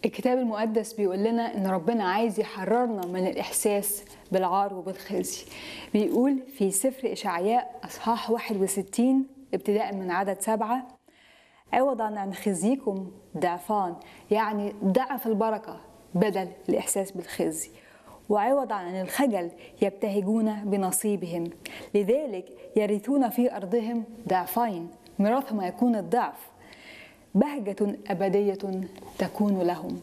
الكتاب المقدس بيقول لنا ان ربنا عايز يحررنا من الاحساس بالعار وبالخزي بيقول في سفر اشعياء اصحاح 61 ابتداء من عدد سبعة عوضا عن خزيكم ضعفان يعني ضعف البركة بدل الإحساس بالخزي وعوضا عن الخجل يبتهجون بنصيبهم لذلك يرثون في أرضهم ضعفين ميراثهم يكون الضعف بهجة أبدية تكون لهم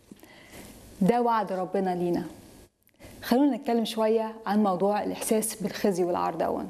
ده وعد ربنا لينا خلونا نتكلم شوية عن موضوع الإحساس بالخزي والعار دون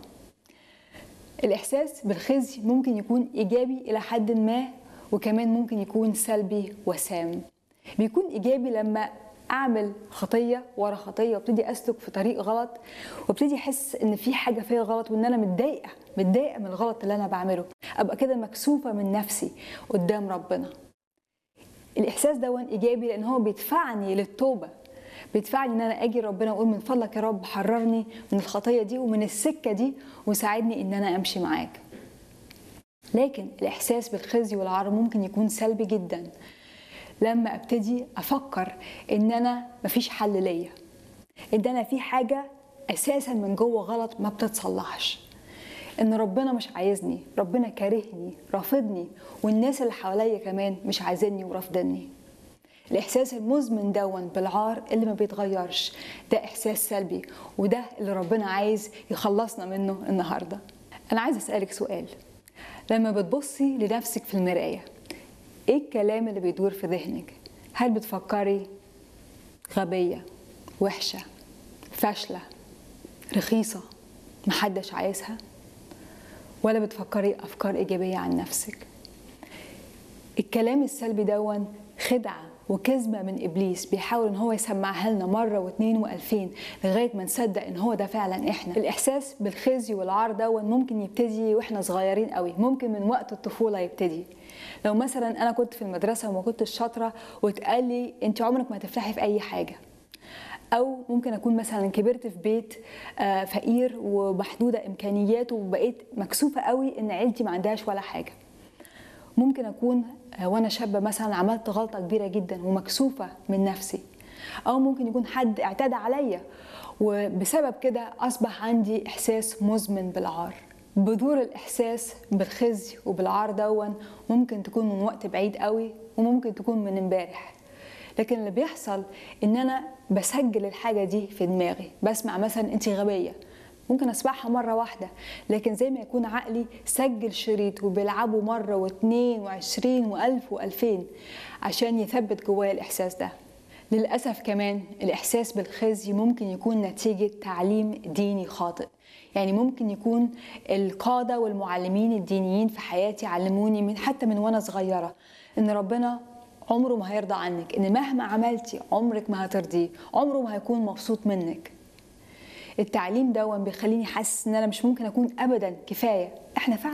الإحساس بالخزي ممكن يكون إيجابي إلى حد ما وكمان ممكن يكون سلبي وسام بيكون إيجابي لما أعمل خطية ورا خطية وابتدي أسلك في طريق غلط وابتدي أحس إن في حاجة فيا غلط وإن أنا متضايقة متضايقة من الغلط اللي أنا بعمله أبقى كده مكسوفة من نفسي قدام ربنا الإحساس ده إيجابي لأن هو بيدفعني للتوبة بيدفعني ان انا اجي ربنا واقول من فضلك يا رب حررني من الخطيه دي ومن السكه دي وساعدني ان انا امشي معاك لكن الاحساس بالخزي والعار ممكن يكون سلبي جدا لما ابتدي افكر ان انا مفيش حل ليا ان انا في حاجه اساسا من جوه غلط ما بتتصلحش ان ربنا مش عايزني ربنا كارهني رافضني والناس اللي حواليا كمان مش عايزيني ورافضني الاحساس المزمن دون بالعار اللي ما بيتغيرش ده احساس سلبي وده اللي ربنا عايز يخلصنا منه النهارده انا عايز اسالك سؤال لما بتبصي لنفسك في المرايه ايه الكلام اللي بيدور في ذهنك هل بتفكري غبيه وحشه فاشله رخيصه محدش عايزها ولا بتفكري افكار ايجابيه عن نفسك الكلام السلبي دون خدعه وكذبه من ابليس بيحاول ان هو يسمعها لنا مره واثنين والفين لغايه ما نصدق ان هو ده فعلا احنا الاحساس بالخزي والعار دون ممكن يبتدي واحنا صغيرين قوي ممكن من وقت الطفوله يبتدي لو مثلا انا كنت في المدرسه وما كنتش شاطره واتقال لي انت عمرك ما هتفلحي في اي حاجه او ممكن اكون مثلا كبرت في بيت فقير ومحدوده امكانياته وبقيت مكسوفه قوي ان عيلتي ما عندهاش ولا حاجه ممكن اكون وانا شابه مثلا عملت غلطه كبيره جدا ومكسوفه من نفسي او ممكن يكون حد اعتدى عليا وبسبب كده اصبح عندي احساس مزمن بالعار بذور الاحساس بالخزي وبالعار دون ممكن تكون من وقت بعيد قوي وممكن تكون من امبارح لكن اللي بيحصل ان انا بسجل الحاجه دي في دماغي بسمع مثلا انت غبيه ممكن اسمعها مرة واحدة لكن زي ما يكون عقلي سجل شريط وبيلعبه مرة واثنين وعشرين والف والفين عشان يثبت جوايا الإحساس ده للأسف كمان الإحساس بالخزي ممكن يكون نتيجة تعليم ديني خاطئ يعني ممكن يكون القادة والمعلمين الدينيين في حياتي علموني من حتى من وأنا صغيرة إن ربنا عمره ما هيرضى عنك إن مهما عملتي عمرك ما هترضيه عمره ما هيكون مبسوط منك التعليم دون بيخليني حاسس ان انا مش ممكن اكون ابدا كفايه احنا فعلا